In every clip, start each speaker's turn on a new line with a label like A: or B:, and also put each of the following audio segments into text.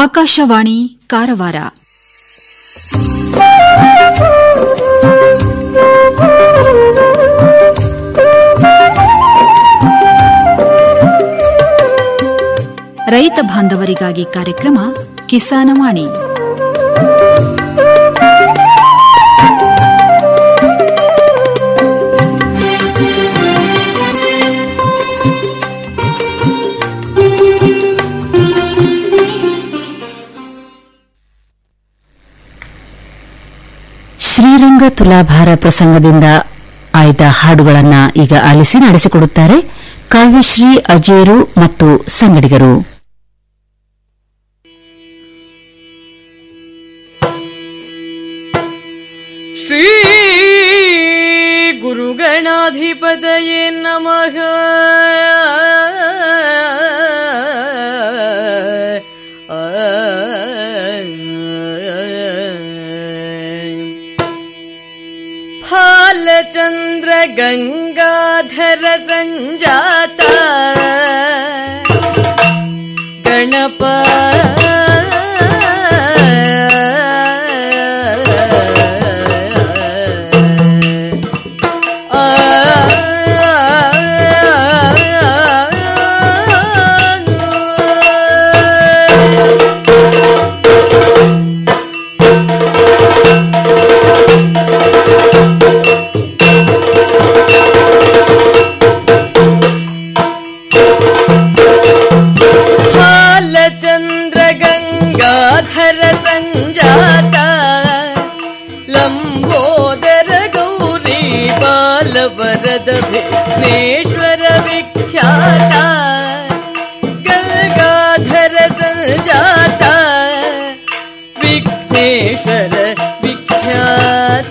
A: ಆಕಾಶವಾಣಿ ಕಾರವಾರ ರೈತ ಬಾಂಧವರಿಗಾಗಿ ಕಾರ್ಯಕ್ರಮ ಕಿಸಾನವಾಣಿ
B: ಶ್ರೀರಂಗ ತುಲಾಭಾರ ಪ್ರಸಂಗದಿಂದ ಆಯ್ದ ಹಾಡುಗಳನ್ನ ಈಗ ಆಲಿಸಿ ನಡೆಸಿಕೊಡುತ್ತಾರೆ ಕಾವ್ಯಶ್ರೀ ಅಜೇರು ಮತ್ತು ಸಂಗಡಿಗರು
C: ಶ್ರೀ ಗುರುಗಣಾಧಿಪತಯೇ ನಮಃ ಫಾಲಚಂದ್ರ ಗಂಗಾಧರ ಸಂಜಾತ ಗಣಪ ಹಾಲಚಂದ್ರ ಗಂಗಾಧರ ಸಂಜಾತ ಲಂಬೋದರ ಗೌರಿ ಬಾಲವರದ ವಿಘ್ನೇಶ್ವರ ವಿಖ್ಯಾತ ಗಂಗಾಧರ ಸಂಜಾತ ವಿಘ್ನೇಶ್ವರ ವಿಖ್ಯಾತ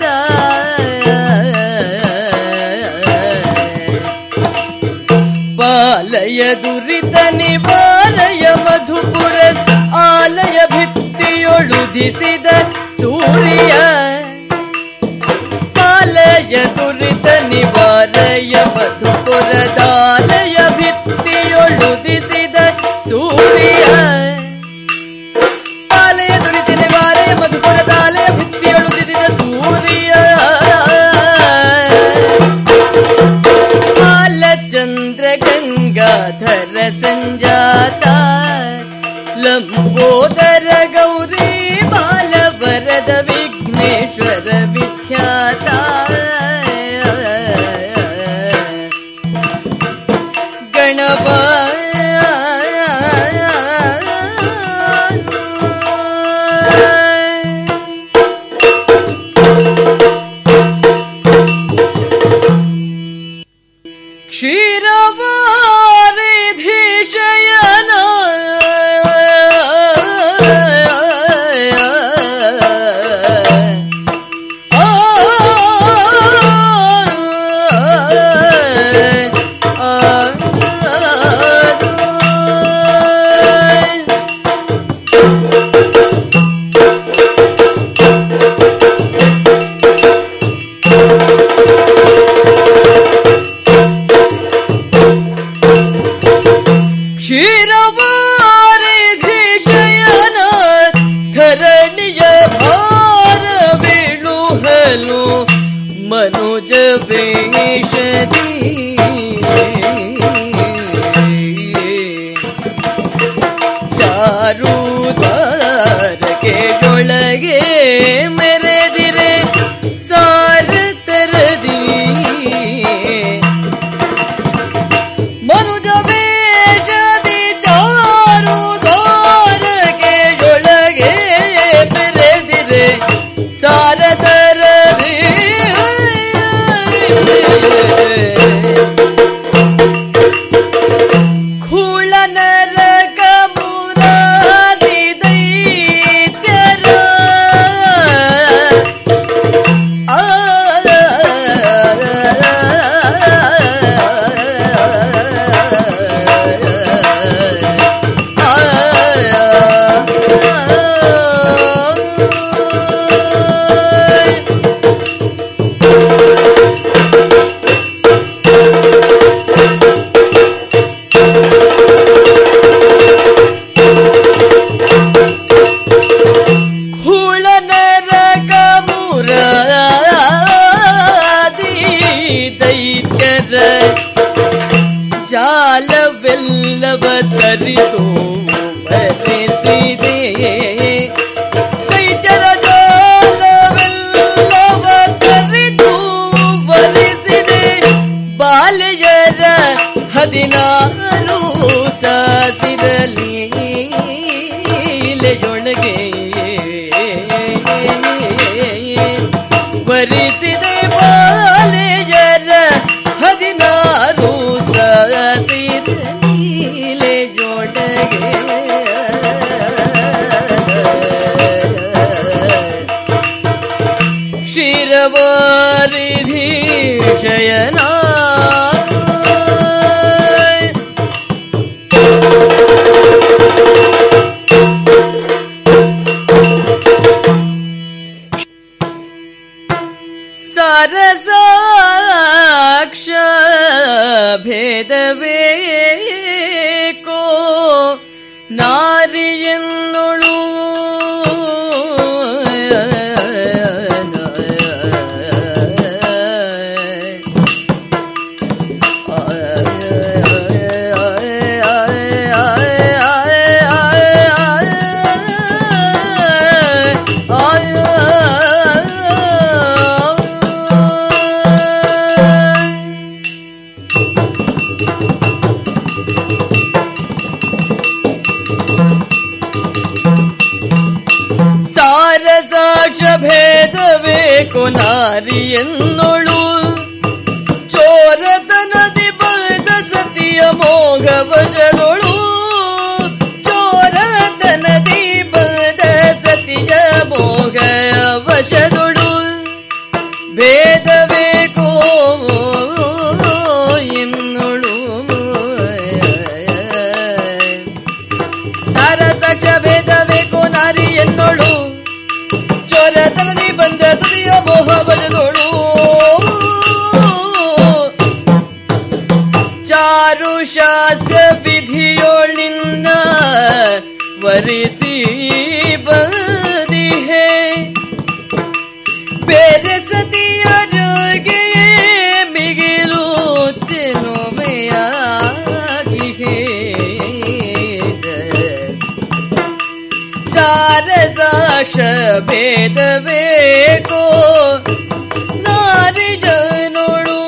C: ಪಾಲಯ ದುರಿತ ನಿವಾರಯ ಮಧುಪುರ ಆಲಯ ಭಿತ್ತಿಯೊಳುದಿಸಿದ ಸೂರ್ಯ ಪಾಲಯ ದುರಿತ ನಿವಾರಯ ಮಧುಪುರದಾಲಯ ಭಿತ್ತಿಯೊಳುದಿಸಿದ ಸೂರ್ಯ ಪಾಲಯ ದುರಿತ ನಿವಾರಯ ಮಧುಪುರದಾಲಯ ಭಿತ್ತಿಯೊಳುದಿಸಿದ ಸೂರ್ಯ ಬಾಲಚಂದ್ರ ಗಂಗಾಧರ ಸಂಜಾತ ಲಂಬೋದರ ಗೌರಿ ಬಾಲವರದ ವಿಘ್ನೇಶ್ವರ ವಿಖ್ಯಾತ ಗಣಪ ಕ್ಷೀರವಾರಿಧಿ ಶಯನ ಕ್ಷೀರವಾರಿಧಿ ಜಾಲವೆಲ್ಲವ ತರಿತು ಬರೆಸಿದೆ ದೈತ್ಯರ ಜಾಲವೆಲ್ಲವ ತರಿತು ಬರೆಸಿದೆ ಬಾಲೆಯರ ಹದಿನಾರು ಸಾಸಿರಲಿ ಇಲೆಯೊಳಗೆ ವರಿಸಿದೆ ಬಾಲೆಯರ ಹದಿನಾರು ಸಾಸಿದ ನೀಲೆಯೊಳಗೆ ಕ್ಷೀರವಾರಿಧಿ ಶಯನ ಸರಸಾಕ್ಷ ಭೇದವೇಕೋ ನಾರಿಯನ್ನೊಳು ಸಾರಸಾಕ್ಷ ಭೇದವೇಕೋ ನಾರಿಯನ್ನೊಳು ಚೋರತನದಿ ಬದ ಸತಿಯ ಮೋಘ ವಶದೊಳು ಚೋರತನದಿ ಬದ ಸತಿಯ ಮೋಘ ವಶದೊಳು ಭೇದಬೇಕೋ ಎನ್ನೊಳು ಸಾರಸಾಕ್ಷ ಭೇದಬೇಕೋ ನಾರಿ ಎನ್ನೊಳು ಚೋರತನದಿ ಬಂದ ತುದಿಯ ಮೋಹ ಬಜದೋಳು ಚಾರು ಶಾಸ್ತ್ರ ವಿಧಿಯೊಳಿನ್ನ ವರಿಸಿ ಬಂದಿಹೆ ಬೇರೆ ಸತಿಯರಿಗೆ ಮಿಗಿಲು ಚೆಲುಮೆಯಾಗಿಹೆ ಸಾರ ಸಾಕ್ಷ ಭೇದಬೇಕೋ ನಾರಿ ಜನೋಳು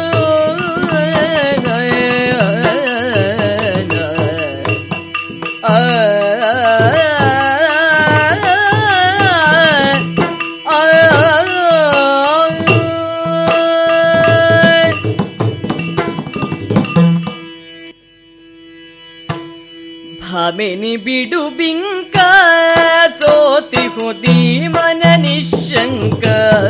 C: ಭಾಮಿನಿ ಬಿಡು ಬಿಂಕ ಸೋತಿ ಹುದಿ ಮನ ನಿಶಂಕ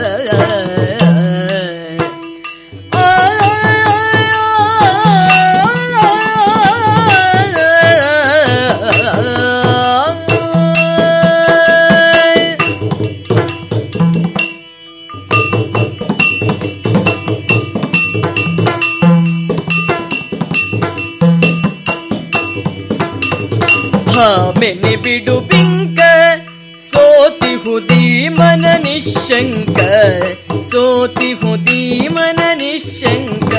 C: ಭಾಮೆನೆ ಬಿಡು ಬಿಂಕ ಸೋತಿ ಹುದಿ ಮನ ನಿಶಂಕ ಸೋತಿ ಹುದಿ ಮನ ನಿಶಂಕ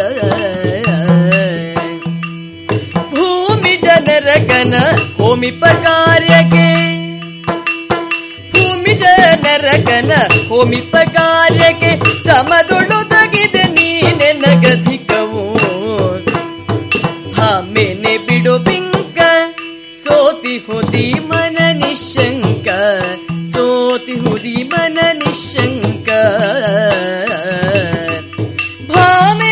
C: ಭೂಮಿ ಜನರ ಕನ ಹೋಮಿಪ ಕಾರ್ಯಕ್ಕೆ ಭೂಮಿ ಜನರ ಕನ ಹೋಮಿಪ ಕಾರ್ಯಕ್ಕೆ ಸಮದೊಳು ತಗಿದೆ ನೀನೆ ನಗಧಿಕವು ಭಾಮೆನೆ ಬಿಡು ಬಿಂಕ ಸೋತಿ ಹುದಿ ಮನ ನಿಶಂಕ ಸೋತಿ ಹುದಿ ಮನ ನಿಶಂಕ ಭಾಮೆ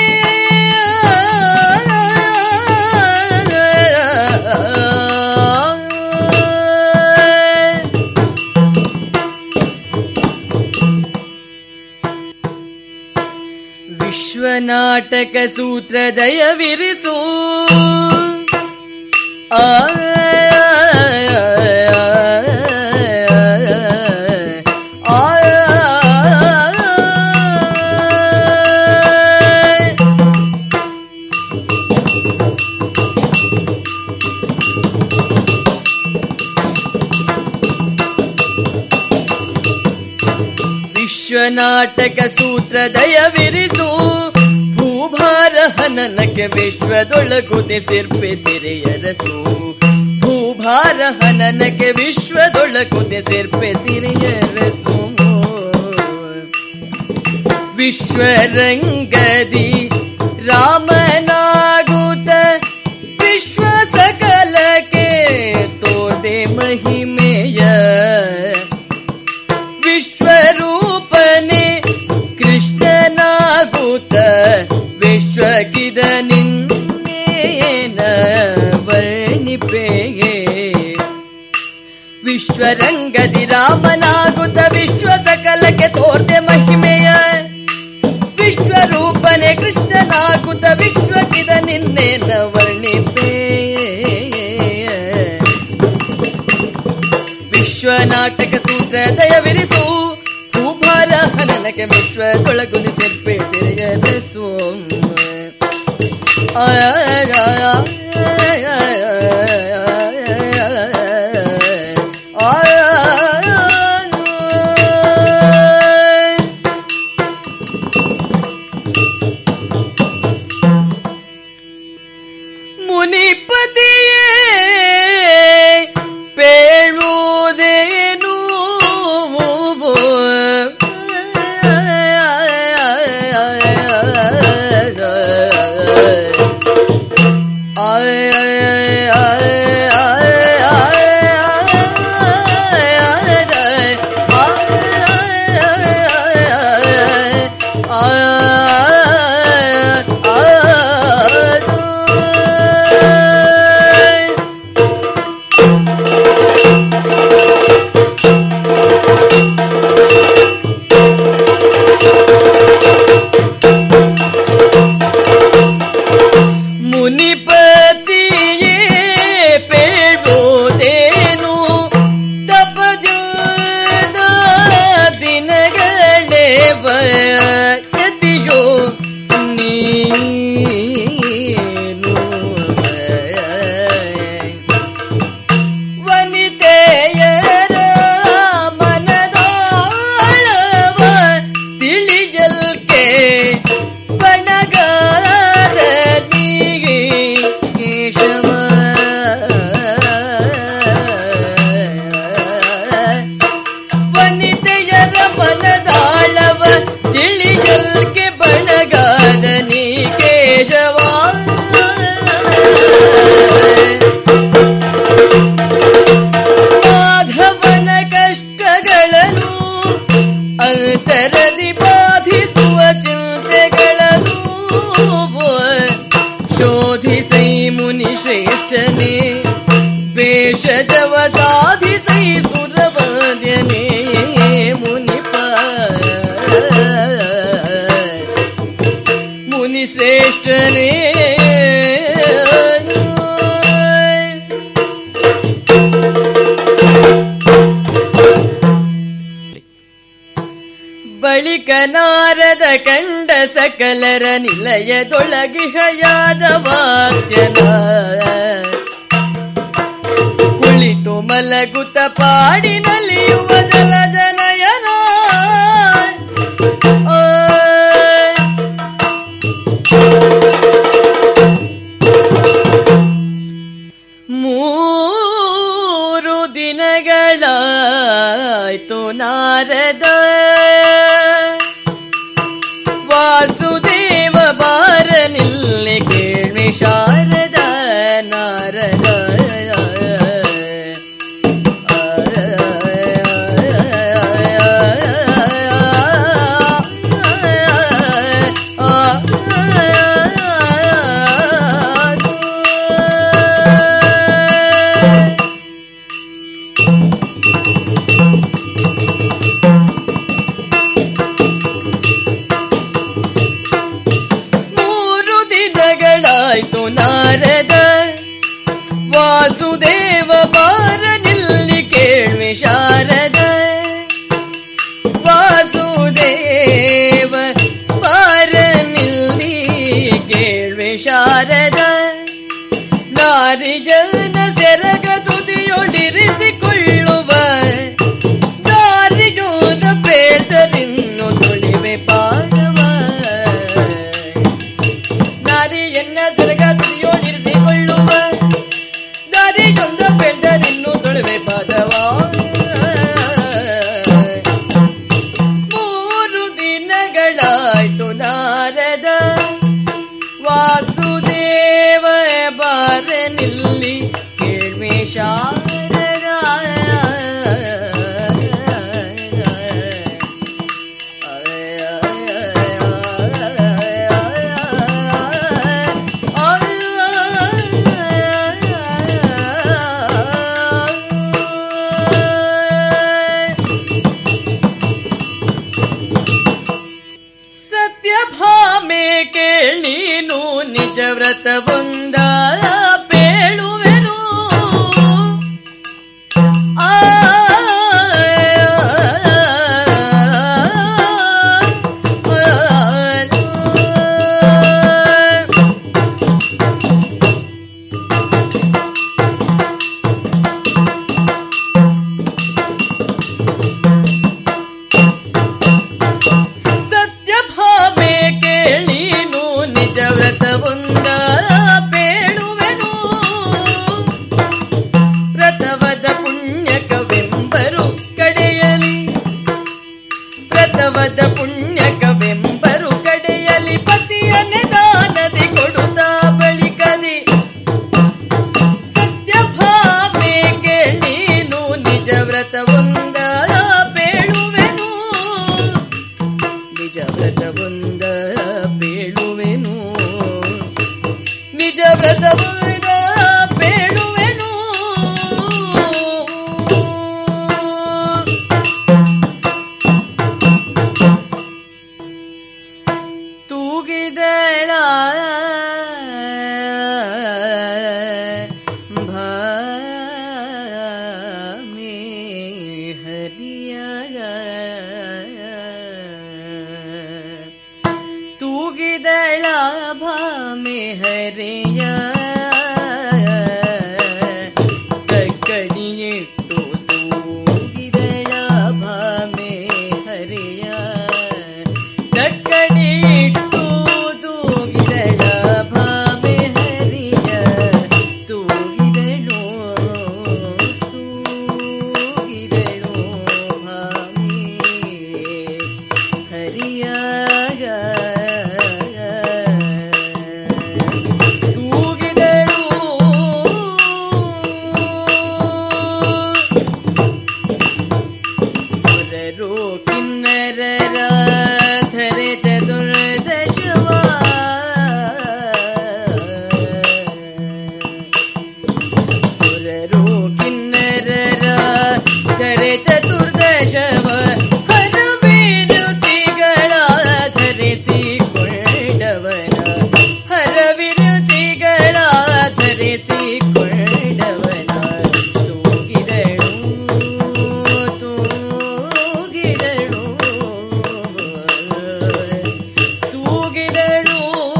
C: ವಿಶ್ವನಾಟಕ ಸೂತ್ರ ದಯವಿರಿಸು ಆ ವಿಶ್ವನಾಟಕ ಸೂತ್ರ ದಯವಿರಿಸು ಭೂಭಾರ ಹನನಕ್ಕೆ ವಿಶ್ವದೊಳಗುದೆ ಸಿರ್ಪೆ ಸಿರಿಯರಸು ಭೂಭಾರ ಹನನಕ್ಕೆ ವಿಶ್ವದೊಳಗುದೆ ಸಿರ್ಪೆ ಸಿರಿಯರಸು ವಿಶ್ವರಂಗದಿ ರಾಮನಾಗುತ್ತ ವಿಶ್ವ ಸಕಲಕ್ಕೆ ತೋದೆ ಮಹಿಮೆಯ ವಿಶ್ವರೂಪನೆ ಕೃಷ್ಣನಾಗುತ್ತ ವಿಶ್ವಕಿದ ನಿನ್ನೇನ ವರ್ಣಿಪೆಯೇ ವಿಶ್ವರಂಗದಿ ರಾಮನಾಗುತ್ತ ವಿಶ್ವ ಸಕಲಕ್ಕೆ ತೋರ್ದೆ ಮಹಿಮೆಯ ವಿಶ್ವರೂಪನೆ ಕೃಷ್ಣನಾಗುತ್ತ ವಿಶ್ವಕಿದ ನಿನ್ನೇನ ವರ್ಣಿಪೇ ವಿಶ್ವ ನಾಟಕ ಸೂತ್ರ ದಯವಿರಿಸು ಭೂಭಾರ ಹನನಕ್ಕೆ ವಿಶ್ವದೊಳಗುದಿ ಸೆರ್ಪೆ ಸೆರೆಯದಸು ಮುನಿಪತಿಯೇ ಪೇಳುವುದೇನು ಮುನಿಪತಿಯೇ ಪೇಳುವುದೇನು ತಪದ ದಿನಗಳೇ ಯತಿಯೋ ನೀನು ವನಿತೆಯರ ಮನದಾಳವ ತಿಳಿಯಲ್ಕೆ ಬಣಗಾದ ನೀಗೆ ಕೇಶವ ವನಿತೆಯರ ಮನದಾಳವ ತಿಳಿಯಲ್ಕೆ ಬಣಗಾದ ನೀ ಕೇಶವ ಮಾಧವನ ಕಷ್ಟಗಳನ್ನು ಅಂತರದಿ ಬಾಧಿಸುವ ಚಿಂತೆಗಳನ್ನು ಶೋಧಿಸೈ ಮುನಿ ಶ್ರೇಷ್ಠನೇ ಭೇಷಜವ ಸಾಧಿಸೈ ಸುರವಾದ್ಯನೇ ಮುನಿಪ ಮುನಿ ಶ್ರೇಷ್ಠನೇ ಬಳಿಕ ನಾರದ ಕಂಡ ಸಕಲರ ನಿಲಯದೊಳಗಿಹಯಾದ ವಾದ್ಯನ ಕುಳಿತು ಮಲಗುತ್ತ ಪಾಡಿನಲಿಯುವ ಜಲ ಜನಯನ ಆ, ಮೂರು ದಿನಗಳಾಯ್ತು ನಾರದ ವಾಸುದೇವ ಬಾರ ನಿಲ್ಲಿ ಕೇಳ್ವಿ ಶಾರದ ನಾರದ ಮೂರು ದಿನಗಳಾಯ್ತು ನಾರದ ವಾಸುದೇವ ಬಾರ ನಿಲ್ಲಿ ಕೇಳ್ವಿ ಶಾರದ ವಾಸುದೇವ ಬಾರ ನಿಲ್ಲಿ ಕೇಳ್ವಿ ಶಾರದ ನಾರಿಜನ ಸೆರಗ ತುದಿಯೊಡಿರಿಸಿಕೊಳ್ಳುವ ದಾರಿಯೋದ ಪ್ರೇತರಿನ್ನು ತುಳಿವೆ ಪಾದವ ತುದಿಯೋಳಿರಿಸಿಕೊಳ್ಳುವ ದಾರಿಯೊಂದ ಬೆಳೆದರಿನ್ನು ತೊಳುವೆ ಪದವ ಮೂರು ದಿನಗಳಾಯ್ತು ನಾರದ ವಾಸುದೇವ ಬಾರನಿಲ್ಲಿ ಕೇಳ್ವೆ ಶಾರರ ಸತ್ಯಭಾಮೆ ಕೇಳೀನು ನಿಜ ವ್ರತವೊಂದ ಪೇಳುವೆನು ಆ ಸತ್ಯಭಾಮೆ ಕೇಳೀನು ನಿಜ ವ್ರತವೊಂದ ಪೇಳುವೆನು ವ್ರತವದ ಪುಣ್ಯಕವೆಂಬರು ಕಡೆಯಲಿ ವ್ರತವದ ಪುಣ್ಯಕವೆಂಬರು ಕಡೆಯಲಿ ಪತಿಯನೆ ದಾನದಿ ಕೊಡುತ್ತ ಬಳಿಕದಿ ಸತ್ಯಭಾಮೆಗೆ ನೀನು ನಿಜ ವ್ರತವೊಂದ ಬೇಳುವೆನು ನಿಜ ವ್ರತವೊಂದ ಬೇಳುವೆನು ನಿಜ ವ್ರತವೊಂದ ಬೇಳುವೆನು ತೂಗಿದಳ ಭಾಮೆ ಹರಿಯ ತೂಗಿದಳ ಭಾಮೆ ಹರಿಯ ಕಕ್ಕಡಿಯಿಟ್ಟು ತೂಗಿದಳ ಭಾಮೆ ಹರಿಯ ಕಕ್ಕಡಿಯಿಟ್ಟು ತೂಗಿದಳ ಭಾಮೆ ಹರಿಯ ತೂಗಿದಳು ತೂಗಿದಳು ಭಾಮೆ ಹರಿಯಾಗ ತೂಗಿದಳು ಸುರರು ಕಿನ್ನರರ ಧರೆ ಚತುರ್ದಶವ ಸುರರು ಕಿನ್ನರರ ಧರೆ ಚತುರ್ದಶವ ಹರವಿರುಚಿಗಳ ಧರಿಸಿಕೊಂಡವನ ಹರವಿರುಚಿಗಳ ಧರಿಸಿಕೊಂಡವನ ತೂಗಿದಳು ತೂಗಿದಳು ತೂಗಿದಳು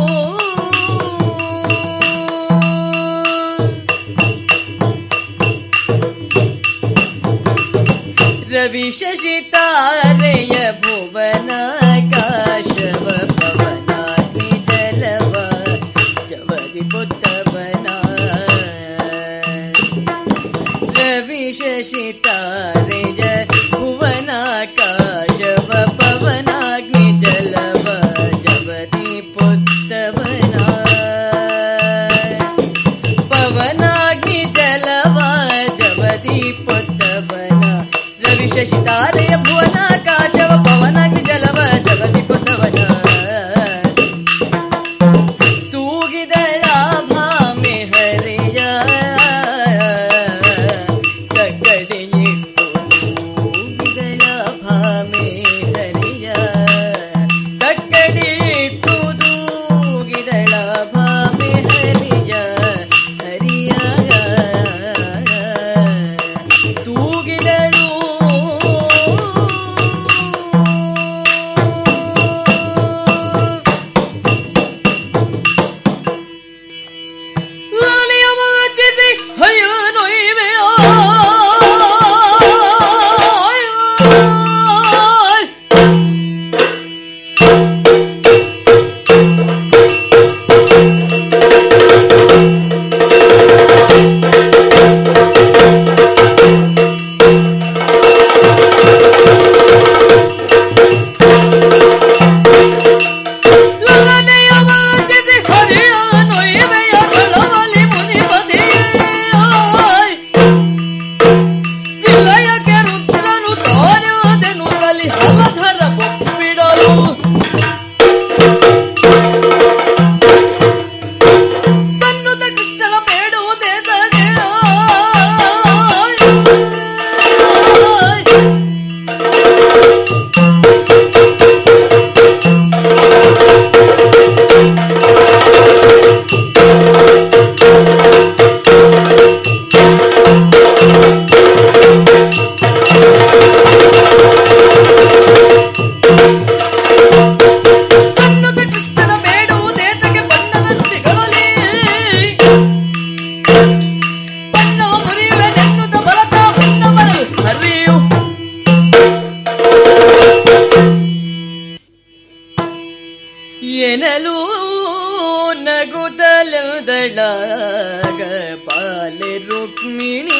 C: ರವಿ ಶಶಿ ತಾರೆಯ ಭುವನ ಕಾಶವ ಪವನಾಗ್ನಿ ಜಲವ ಜವದಿ ಬುದ್ಧವನ ರವಿ ಶಶಿ ತಾರೆಯ ಭುವನ ಕಾಶವ ಪವನಾಗ್ನಿ ಜಲವ ಜವದಿ ಪುತ್ತವನ ಪವನಾಗ್ನಿ ಜಲವ ಜವದಿ ಪುತ್ತವನ ರವಿ ಶಶಿ ತಾರೆಯ ಭುವನ ಕಾಶವ ಪವನಾಗ್ನಿ ಜಲವ ಜವದಿ ಪುತ್ತವನ ತೂಗಿದಳ ಭಾಮೆ ಹರೆಯ ಕಕ್ಕಡೆಯಿಟ್ಟು ತೂಗಿದಳ ಭಾಮೆ ಹರೆಯ ಕಕ್ಕಡೆಯಿಟ್ಟು ತೂಗಿದಳ ಭಾಮೆ ಹರಿಯ ಹರಿಯ ತೂಗಿದಳು ಲಾಲಿಯ ವಾಚಿಸಿ ಹರಿಯನೊಯ್ವೆಯೋ ದಳಗ ಬಾಲೆ ರುಕ್ಮಿಣಿ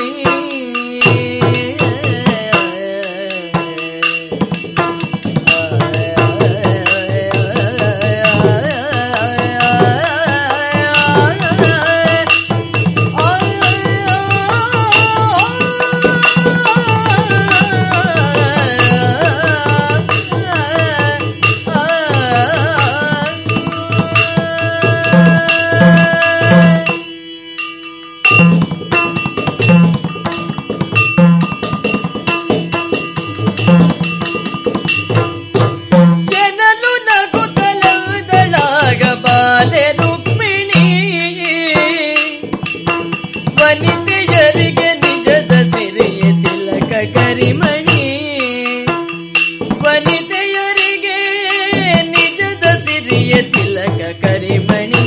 C: ಎನಲು ನಗುತ್ತಲದಳಾಗ ಬಾಲೆ ರುಕ್ಮಿಣಿ ವನಿತೆಯರಿಗೆ ನಿಜದ ಸಿರಿಯ ತಿಲಕ ಕರಿಮಣಿ ವನಿತೆಯರಿಗೆ ನಿಜದ ಸಿರಿಯ ತಿಲಕ ಕರಿಮಣಿ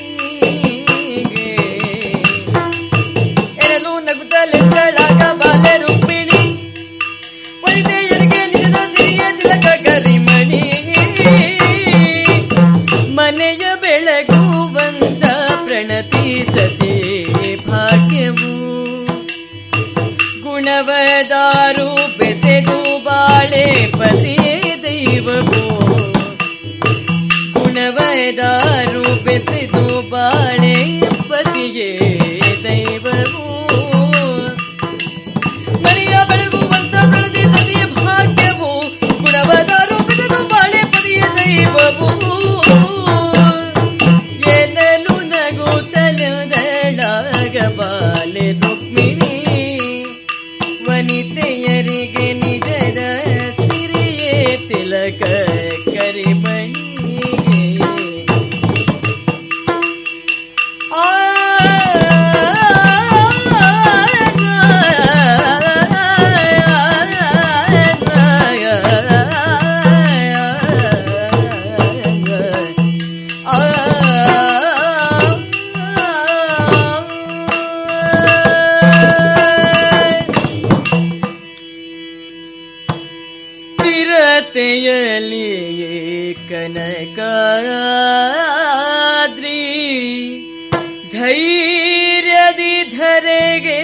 C: ಎನಲು ನಗುತ್ತಲೆಂದಳಾಗ ಬಾಲೆ ರುಕ್ಮಿಣಿ ವನಿತೆಯರಿಗೆ ನಿಜದ ಸಿರಿಯ ತಿಲಕ ಕರಿಮಣಿ ಮನೆಯ ಬೆಳಗು ಬಂದ ಪ್ರಣತಿ ಸತಿ ಭಾಗ್ಯವು ಗುಣವದಾರು ಬೆಸೆದು ಬಾಳೆ ಪತಿಯೇ ದೈವವು ಗುಣವದಾರು ಬೆಸೆದು ಬಾಳೆ ಪತಿಯೇ ದೈವವು ಮನೆಯ ಬೆಳಗುವಂತ ಪ್ರಳದಿ ಸತಿಯ ಭಾಗ್ಯವು ಗುಣವದಾರು ಬೆಳೆದು ಬಾಳೆ ಪದಿಯ ದೈವವು ಎನ್ನಲು ನಗುತ್ತಲದಳಾಗ ಬಾಲೆ ರುಕ್ಮಿಣಿ ವನಿತೆಯರಿಗೆ ನಿಜದ ಸಿರಿಯೇ ತಿಲಕ ಕರಿಮಣಿ ಆ ಸ್ಥಿರತೆಯಲಿ ಕನಕಾದ್ರಿ ಧೈರ್ಯದಿ ಧರೆಗೆ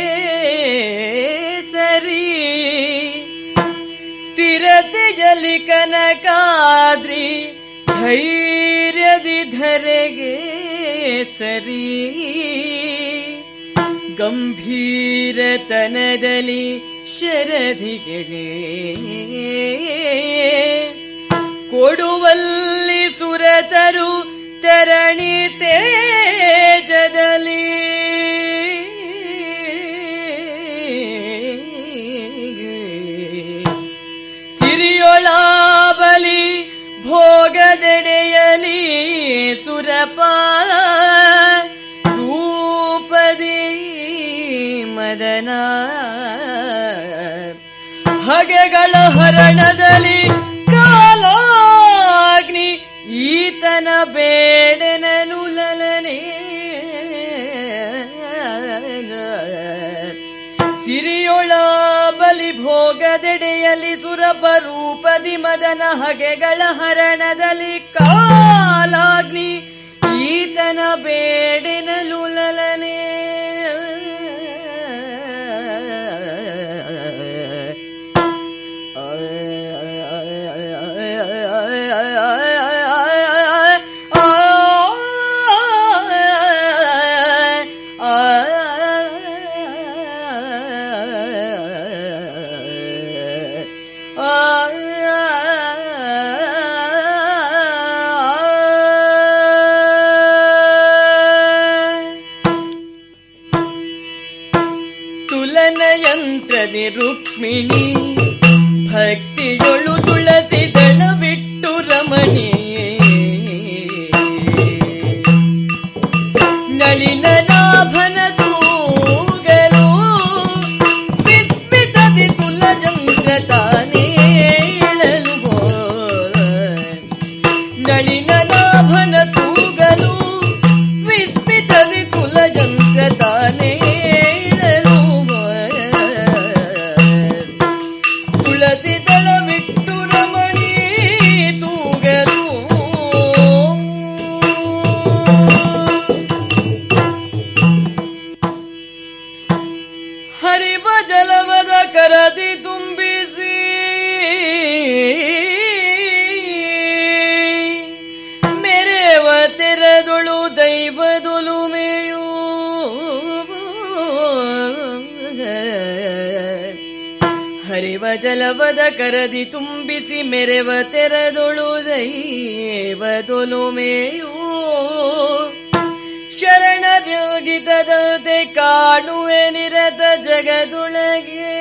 C: ಸರಿ ಸ್ಥಿರತೆಯಲಿ ಕನಕಾದ್ರಿ ಧೈರ್ಯದಿ ಧರೆಗೆ ಸರಿ ಗಂಭೀರತನದಲ್ಲಿ ಶರಧಿಗೆ ಕೊಡುವಲ್ಲಿ ಸುರತರು ತರಣಿ ತೇಜದಲ್ಲಿ ಸಿರಿಯೊಳಾಬಲಿ ಭೋಗದೆಡೆಯಲಿ ಸುರಪ ರೂಪದಿ ಮದನ ಹಗೆಗಳ ಹರಣದಲ್ಲಿ ಕಾಲಾಗ್ನಿ ಈತನ ಬೇಡನಲು ಲಲನೆ ಸಿರಿಯೊಳ ಬಲಿ ಭೋಗದೆಡೆಯಲ್ಲಿ ಸುರಭ ರೂಪದಿ ಮದನ ಹಗೆಗಳ ಹರಣದಲ್ಲಿ ಕಾಲಾಗ್ನಿ ಈತನ ಬೇಡನಲು ಲಲನೆ ತುಲನ ಯಂತ್ರದಿ ರುಕ್ಮಿಣಿ ಭಕ್ತಿಯೊಳು ತುಳಸಿ ದಳ ಬಿಟ್ಟು ರಮಣಿ ನಳಿನ ನಾಭನ ತೂಗಲು ವಿಸ್ಮಿತದಿ ತುಲಜಂತ್ರ ತಾನೇಳಲು ನಳಿನ ನಾಭನ ತೂಗಲು ವಿಸ್ಮಿತದಿ ತುಲಜಂತ್ರ ತಾನೇಳಲು ತುಳಸಿ ದಳ ಬಿಟ್ಟು ರಮಣಿ ತೂಗಲು ಹರಿವ ಜಲವದ ಕರದಿ ತುಂಬಿಸಿ ಮೆರೆವ ತೆರದೊಳು ದೈವದೊಲುಮೆಯೂ ಹರಿವ ಜಲವದ ಕರದಿ ತುಂಬಿಸಿ ಮೆರೆವ ತೆರದೊಳು ದೈವದೊಲುಮೆಯೂ ಶರಣರೋಗಿತದಂತೆ ಕಾಣುವೆ ನಿರತ ಜಗದೊಳಗೆ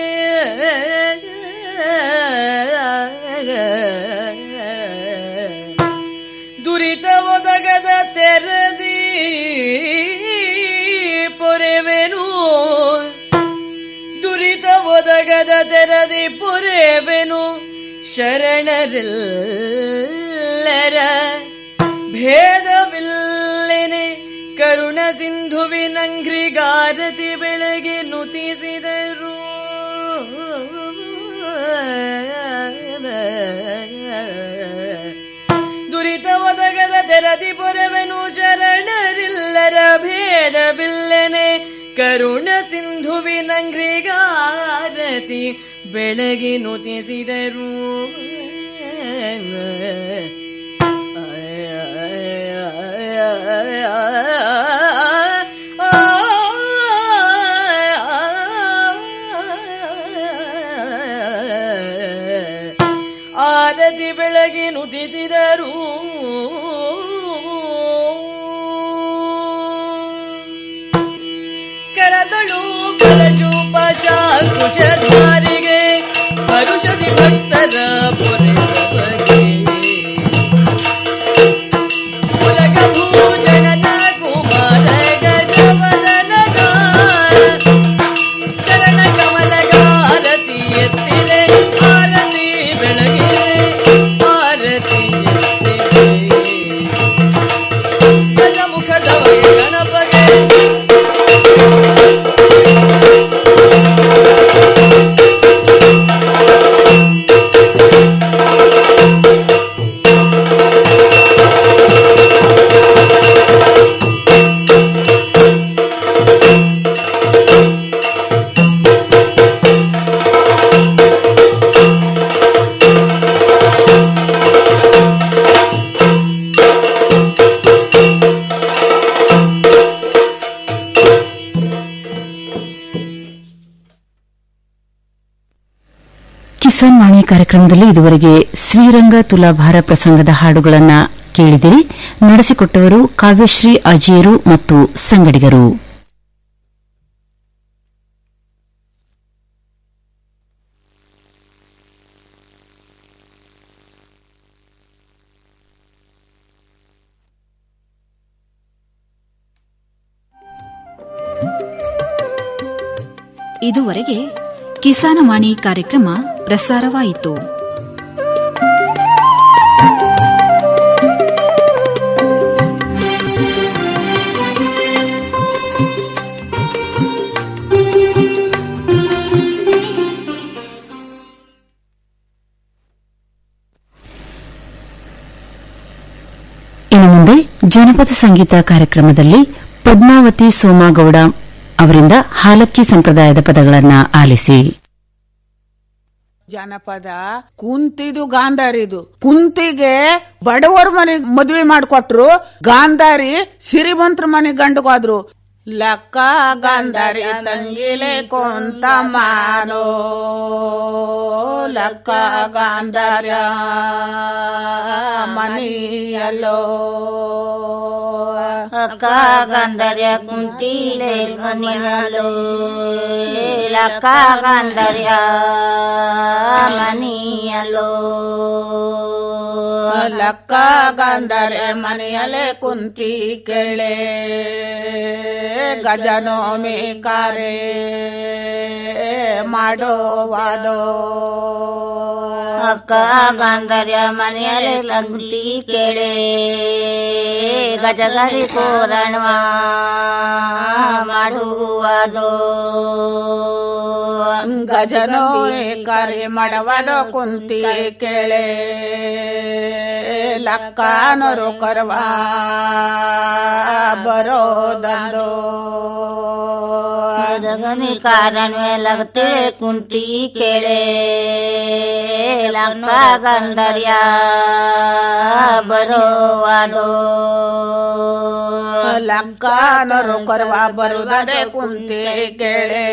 C: ದುರಿತ ಒದಗದ ತೆರದಿ ಪೊರೆವೆನು ದುರಿತ ಒದಗದ ತೆರದಿ ಪೊರೆವೆನು ಶರಣರೆಲ್ಲರ ಭೇದವಿಲ್ಲೆನೆ ಕರುಣ ಸಿಂಧುವಿನಂಗ್ರಿಗಾರತಿ ಬೆಳಗ್ಗೆ ನುತಿಸಿದರು ದುರಿತ ಒದಗದ ತೆರದಿ ಪೊರವೆನು ಚರಣರಿಲ್ಲರ ಭೇದವಿಲ್ಲೆನೆ ಕರುಣ ಸಿಂಧುವಿನಂಗ್ರಿಗಾರತಿ ಬೆಳಗಿ ನುತಿಸಿದರು ಆರತಿ ಬೆಳಗಿ ನುತಿಸಿದರು ಕರದಳು ಕಲಜೂಪ ಶಾಂಕುಶಧಾರಿಗೆ ಹರುಷದಿ ಭಕ್ತರ ಪೊರೆದವಗೆ ಪುರಗ ಭೂಜನನ ಕುಮಾರ ಗಜವದನನ ಚರಣ ಕಮಲಗಾರತಿ ಎತ್ತಿರೆ ಆರತಿ ಬೆಳಗಿರೆ ಆರತಿ ಎತ್ತಿರೆ ಗಜಮುಖದವಗೆ ಗಣಪಗೆ
B: ಕಿಸಾನ್ ವಾಣಿ ಕಾರ್ಯಕ್ರಮದಲ್ಲಿ ಇದುವರೆಗೆ ಶ್ರೀರಂಗ ತುಲಾಭಾರ ಪ್ರಸಂಗದ ಹಾಡುಗಳನ್ನ ಕೇಳಿದಿರಿ ನಡೆಸಿಕೊಟ್ಟವರು ಕಾವ್ಯಶ್ರೀ ಅಜೇರು ಮತ್ತು ಸಂಗಡಿಗರು
A: ಇದುವರೆಗೆ ಕಿಸಾನವಾಣಿ ಕಾರ್ಯಕ್ರಮ ಪ್ರಸಾರವಾಯಿತು
B: ಇನ್ನು ಮುಂದೆ ಜನಪದ ಸಂಗೀತ ಕಾರ್ಯಕ್ರಮದಲ್ಲಿ ಪದ್ಮಾವತಿ ಸೋಮಾಗೌಡ ಅವರಿಂದ ಹಾಲಕ್ಕಿ ಸಂಪ್ರದಾಯದ ಪದಗಳನ್ನ ಆಲಿಸಿ
D: ಜನಪದ ಕುಂತಿದು ಗಾಂಧಾರಿದು ಕುಂತಿಗೆ ಬಡವರ ಮನೆಗ್ ಮದ್ವೆ ಮಾಡ್ಕೊಟ್ರು ಗಾಂಧಾರಿ ಸಿರಿಮಂತ್ರ ಮನೆ ಗಂಡಗೋದ್ರು ಲಕ್ಕ ಗಾಂಧಾರಿ ತಂಗಿಲೆ ಕೊಂತ ಮಾನೋ ಲಕ್ಕ ಗಾಂಧಾರ್ಯ ಮನಿಯಲ್ಲೋ
E: ಅಕ್ಕ ಗಂಧರ್ಯ ಕುಂತಿಲೆ ಮನಿಯಲು ಲಕ್ಕ ಗಂಧರ್ಯ ಮನಿಯಲು
D: ಲಕ್ಕ ಗಂಧರೆ ಮನೆಯಲ್ಲೇ ಕುಂತಿ ಕೇಳೆ ಗಜನೋಮಿ ಕಾರೆ ಮಾಡೋವಾದೋ
E: ಅಕ್ಕ ಗಂಧರ್ಯ ಮನೆಯಲ್ಲಿ ಲಂಗುತಿ ಕೇಳೆ ಗಜಗರಿ ಕೋರಣವ ಮಾಡುವುದು
D: ಗಜನೋಮಿ ಕರೆ ಮಾಡವದೋ ಕುಂತಿ ಕೇಳೆ ಲಕ್ಕನರು ಕರವಾ ಬರೋದಂದೋ
E: ಜಗನಿ ಕಾರಣವೇ ಲಗತಿಳೆ ಕುಂತಿ ಕೇಳೆ ಲಂಕ ಗಂಧರ್ಯ ಬರೋವಾದೋ
D: ಲಂಕಾನರು ಕರ್ವ ಬರುತ್ತದೆ ಕುಂತಿ ಕೇಳೆ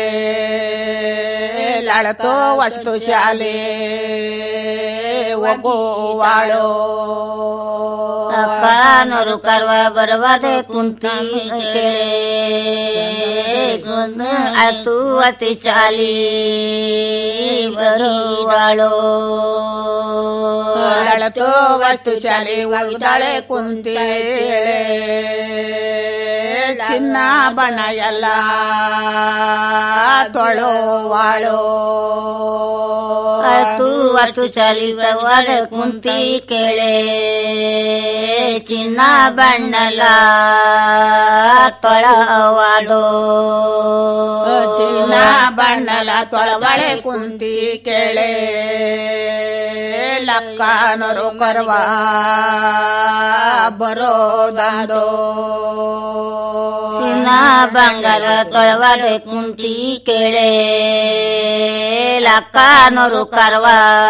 D: ಲಳತೋ ವಸ್ತು ಶಾಲೆ ಒಗೋವಾಳೋ
E: ಅಕ್ಕನರು ಕರ್ವ ಬರವಾದೆ ಕುಂತಿ ಕೇಳೆ ಗುಂದು ಆತು ಅತಿ ಚಾಲಿ ಬರುವಾಳೋ
D: ಲಳತೋ ವಸ್ತು ಶಾಲೆ ಒಗ್ದಾಳೆ ಕುಂತಿ ಕೇಳೆ ಚಿನ್ನ ಬಣ ಎಲ್ಲ ತೊಳೋವಾಳೋ
E: ಆತು ಅತು ಚಾಲಿ ಬರವಾದ ಕುಂತಿ ಕೇಳೆ ಚಿನ್ನ ಬಣ್ಣಲ ತೊಳವಾಡೋ
D: ಚಿನ್ನ ಬಣ್ಣಲ ತೊಳವಳೆ ಕುಂತಿ ಕೇಳೆ ಲಕ್ಕನರು ಕರ್ವ ಬರೋದಂದೋ
E: ಚಿನ್ನ ಬಂಗಾರ ತೊಳವಾದ ಕುಂತಿ ಕೇಳೆ ಲಕ್ಕನರು ಕರ್ವ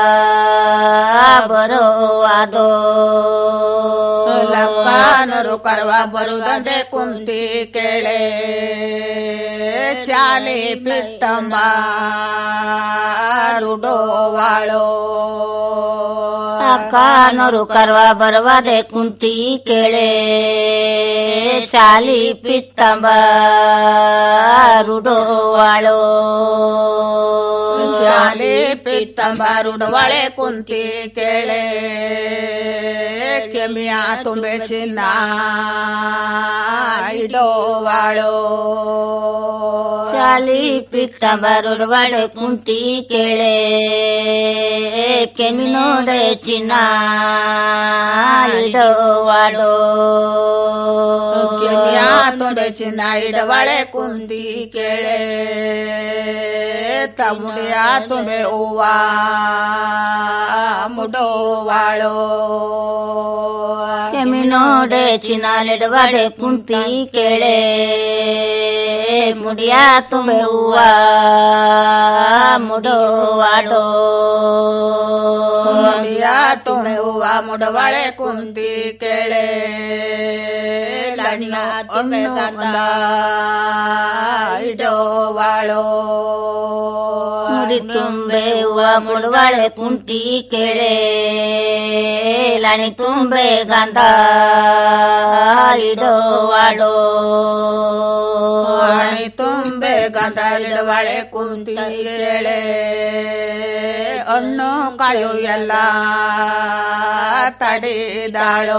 E: ಬರೋವಾದೋ
D: ಲಕ್ಕನರು ಕರ್ವ ಬರುದಂತೆ ಕುಂತಿ ಕೇಳೆ ಚಾಲಿ ಪಿತ್ತಂಬ ರುಡೋವಾಳೋ
E: ಅಕ್ಕನರು ಕರ್ವ ಬರವಾದೆ ಕುಂತಿ ಕೇಳೆ ಶಾಲಿ ಪಿತ್ತಂಬ ರುಡೋವಾಳೋ
D: ಶಾಲೆ ಪಿತ್ತಂಬ ರುಡವಳೆ ಕುಂತಿ ಕೇಳೆ ಕೆಮಿಯ ತುಂಬೆ ಚಿನ್ನ ಇಡೋವಾಳೋ
E: ಶಾಲಿ ಪಿತ್ತಂಬ ರುಡವಾಳೆ ಕುಂತಿ ಕೇಳೆ ಕೆಮಿನೋಡೆ ಚಿನ್ನ ಇಡೋವಾಡೋ
D: ಕೆಮಿಯ ತುಂಬೆ ಚಿನ್ನ ಇಡವಳೆ ಕುಂತಿ ಕೇಳೆ ತಮುಡಿಯ ತುಂಬೆ ಹೂವ ಮುಡೋವಾಳೋ
E: ಕೆಮಿನೋಡೆ ಚಿನಾಲಿಡವಾಡೆ ಕುಂತಿ ಕೇಳೆ ಮುಡಿಯ ತುಂಬೆ ಹೂವ ಮುಡೋವಾಡೋ
D: ಮುಡಿಯ ತುಂಬೆ ಹೂವ ಮುಡವಳೆ ಕುಂತಿ ಕೇಳೆ ಲಣ್ಣ ತುಂಬೆ ಗಂಧ ಇಡೋವಾಳೋ
E: ಮುಡಿ ತುಂಬೆ ಹೂವ ಮುಡವಾಳೆ ಕುಂತಿ ಕೇಳೆ ಲಣಿ ತುಂಬೆ ಗಂಧ ಇಡೋವಾಡೋ
D: ಹಣಿ ತುಂಬೆ ಗಂಧ ಇಡವಳೆ ಕುಂತಿ ಕೇಳೆ ಹಣ್ಣು ಕಾಯು ಎಲ್ಲ ತಡಿದಾಳೋ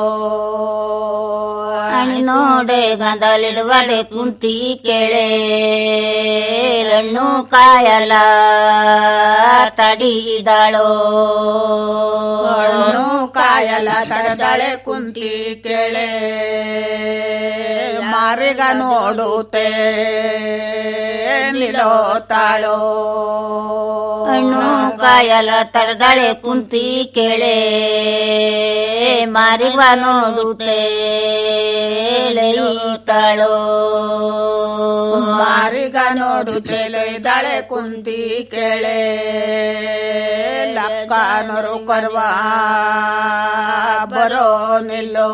E: ಹಣ್ಣು ನೋಡೆ ಗಂಧಲಿಡುವಡೆ ಕುಂತಿ ಕೇಳೆ ಹಣ್ಣು ಕಾಯಲ ತಡಿದಾಳೋ
D: ಹಣ್ಣು ಕಾಯಲ ತಡದಳೆ ಕುಂತಿ ಕೇಳೆ ಮಾರಿಗ ನೋಡುತ್ತೆ ನಿಲೋತಾಳೋ
E: ಹಣ್ಣು ಕಾಯಲ ತಡದಳೆ ಕುಂತಿ ಕೇಳೆ ಮಾರಿವ ನೋಡುತ್ತೆ ಲೈತಾಳೋ
D: ಮಾರಿಗ ನೋಡುತ್ತೆ ಲೈದಾಳೆ ಕುಂತಿ ಕೇಳೆ ಲಕ್ಕನರು ಕರ್ವ ಬರೋ ನಿಲ್ಲೋ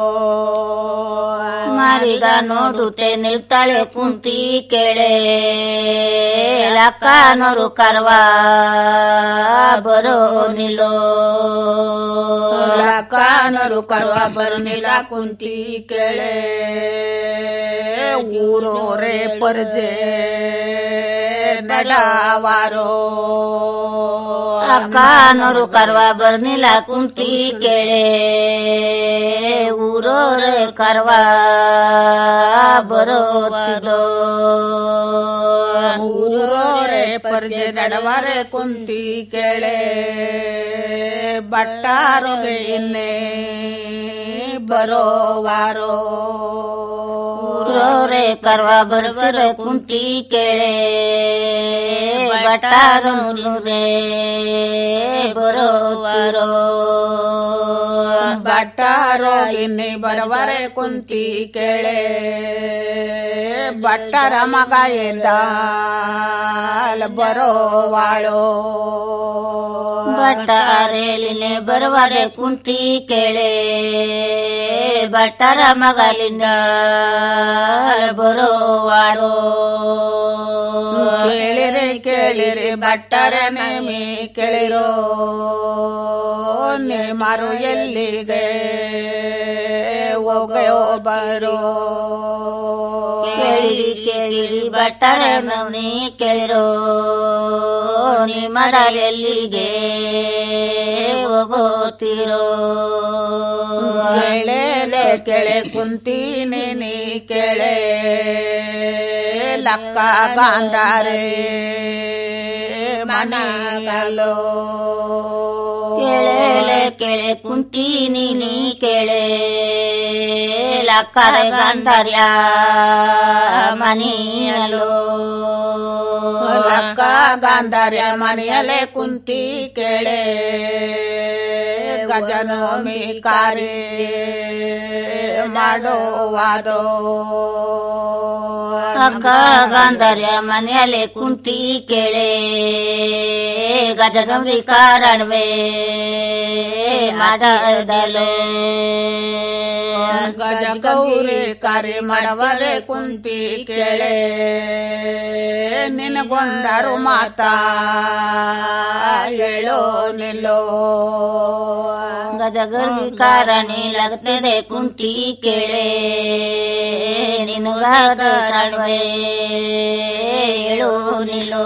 E: ಮಾರಿಗ ನೋಡುತ್ತೆ ನಿಲ್ತಾಳೆ ಕುಂತಿ ಕೇಳೆ ಲಕ್ಕ ನೋರು ಕರ್ವ ಬರೋ ನಿಲ್ಲೋ
D: ಲಕ್ಕನರು ಕರ್ವ ಬರನಿಲ್ಲ ಕುಂತಿ ಕೇಳೆ ಊರೋರೆ ಪರ್ಜೆ ನಡವಾರೋ
E: ಅಕ್ಕ ನೋರು ಕರ್ವ ಬರ್ನಿಲ್ಲ ಕುಂತಿ ಕೇಳೆ ಊರೋರೆ ಕರ್ವ ಬರೋತಿದೋ
D: ಊರೋರೆ ಪರ್ಜೆ ನಡವರೆ ಕುಂತಿ ಕೇಳೆ ಬಟ್ಟಾರೊಗೆ ಇನ್ನೇ ಬರೋವಾರೋ
E: ಊರೋರೆ ಕರ್ವ ಬರ್ತಿರ ಕುಂತಿ ಕೇಳೆ ಬಟಾರೇ ಬರೋವರೋ
D: ಬಟ್ಟ ರೋಗಿನಿ ಬರವರೆ ಕುಂತಿ ಕೇಳೆ ಬಟ್ಟರ ಮಗ ಎದ್ದ ಬರೋವಾಳೋ
E: ಬಟ್ಟಾರೇಲಿನೆ ಬರುವರೆ ಕುಂತಿ ಕೇಳೆ ಬಟ್ಟರ ಮಗಲಿಂದ ಬರೋವಾರೋ
D: ಕೇಳಿರಿ ಕೇಳಿರಿ ಬಟ್ಟರ ನೇಮಿ ಕೇಳಿರೋ ನೇಮರು ಎಲ್ಲಿಗೆ ಹೋಗೋ ಬರೋ
E: ಕೇಳಿರಿ ಕೇಳಿರಿ ಬಟ್ಟರ ನವನಿ ಕೇಳಿರೋ ನಿಮ್ಮರ ಎಲ್ಲಿಗೆ ಹೋಗೋತಿರೋ
D: ಕೇಳಲೆ ಕೆಳೆ ಕುಂತೀನಿ ನೀ ಕೆಳೆ ಲಕ್ಕ ಗಾಂಧಾರೆ ಮನೆಯಲ್ಲೋ
E: ಕೇಳೆ ಕೇಳೆ ಕುಂತೀನಿ ನೀ ಕೇಳೆ ಲಕ್ಕರ ಗಂಧರ್ಯ ಮನೆಯಲ್ಲೋ
D: ಲಕ್ಕ ಗಾಂಧಾರ್ಯ ಮನೆಯಲ್ಲೇ ಕುಂತಿ ಕೇಳೆ ಗಜನೋಮಿ ಕಾರ್ಯ ಮಾಡೋವಾದೋ
E: ಅಕ್ಕ ಗಂಧರ್ಯ ಮನೆಯಲ್ಲೇ ಕುಂತಿ ಕೇಳೆ ಗಜಗಂಬಿ ಕಾರಣವೇ ಮಾಡದಲೇ
D: ಗಜ ಗೌರಿ ಕಾರ್ಯ ಮಾಡವರೆ ಕುಂತಿ ಕೇಳೆ ನಿನಗೊಂದರು ಮಾತಾ ಹೇಳೋ ನಿಲ್ಲೋ
E: ಗಜಗರ್ಗಿ ಕಾರಣಿ ಲಗ್ತದೆ ಕುಂತಿ ಕೇಳೆ ನಿನಗಾದ ತಣವೆ ಹೇಳು ನಿಲ್ಲೋ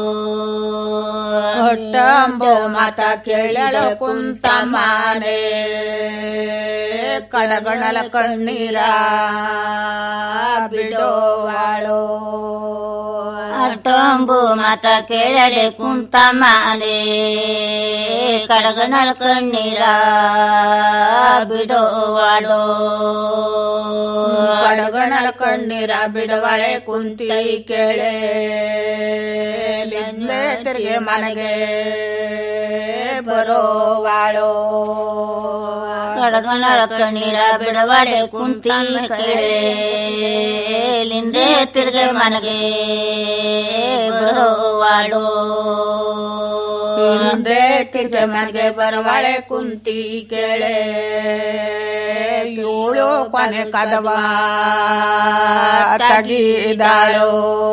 D: ಹೊಟ್ಟಂಬೋ ಮಾತ ಕೇಳಳ ಕುಂತ ಮಾನೆ ಕಡಗಣಲ ಕಣ್ಣೀರ ಬಿಡೋವಾಳೋ
E: ಅಟ್ಟಂಬು ಮತ ಕೇಳಲೆ ಕುಂತ ಮಾಲೆ ಕಡಗಣಲ ಕಣ್ಣೀರ ಬಿಡೋವಾಳೋ
D: ಕಡಗಣಲ ಕಣ್ಣೀರ ಬಿಡವಳೆ ಕುಂತಿ ಕೇಳೆ ಲಿಂದೆ ತಿರುಗಿ ಮನೆಗೆ ಬರೋವಾಳೋ
E: ಕಡಗಣಲ ಕಣ್ಣೀರ ಬಿಡವಾಳೆ ಕುಂತಿ ಕೇಳೆ ಲಿಂದೆ ತಿರ್ಗೆ ಮನೆಗೆ ಬರೋವಾಳೋ
D: ಹಿಂದೆ ತಿರ್ಗಿ ಮನೆಗೆ ಬರವಳೆ ಕುಂತಿ ಕೇಳೆ ಏಳು ಕೊನೆ ಕದವ ತಗಿದಾಳೋ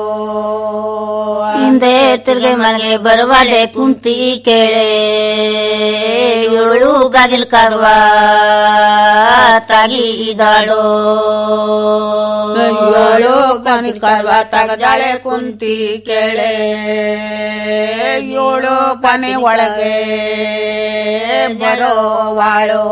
E: ಹಿಂದೆ ತಿರ್ಗೆ ಮನೆಗೆ ಬರುವಾಳೆ ಕುಂತಿ ಕೇಳೆ ಏಳು ಬಾಗಿಲ್ ಕರುವ ತಾಗಿದಾಳೋ
D: ಏಳು ಕೊನೆ ಕದವ ತಗದಾಳೆ ಕುಂತಿ ಕೇಳೆ ಏಳು ಕೊನೆ ಒಳಗೆ ಬರೋವಾಳೋ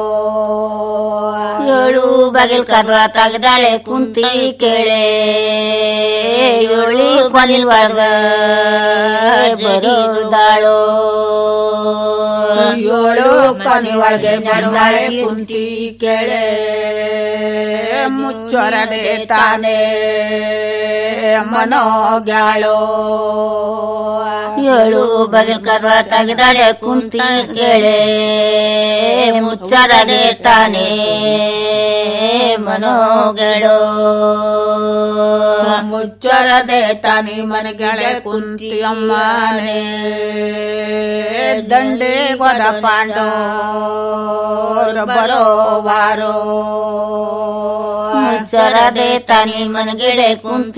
E: ಏಳು ಬಾಗಿಲ್ ಕರುವ ತೆಗ್ದಾಳೆ ಕುಂತಿ ಕೇಳೆ ಏಳು ಕೊನಿಲ್ ವರ್ಗ ಬರುದಾಳೋ
D: ಏಳು ಕೊನೆ ಒಳಗೆ ಬರುವಳೆ ಕುಂತಿ ಕೇಳೆ ಮುಚ್ಚೊರದೆ ತಾನೇ ಮನೋಗ್ಯಾಳೋ
E: ಏಳು ಬಗಿಲ್ ಕರ್ವ ತೆಗ್ದಾಳೆ ಕುಂತಿ ಕೇಳೆ ಮುಚ್ಚರದೆ ತಾನೇ ಮನೋಗೆಳೋ
D: ಮುಚ್ಚರದೆ ತಾನಿ ಮನೆಗೆಳೆ ಕುಂತಿ ಅಮ್ಮನೆ ದಂಡೆ ಗೊದ ಪಾಂಡೋ ಬರೋವಾರೋ
E: ಮುಚ್ಚರದೆ ತಾನಿ ಮನಗೆಳೆ ಕುಂತಿ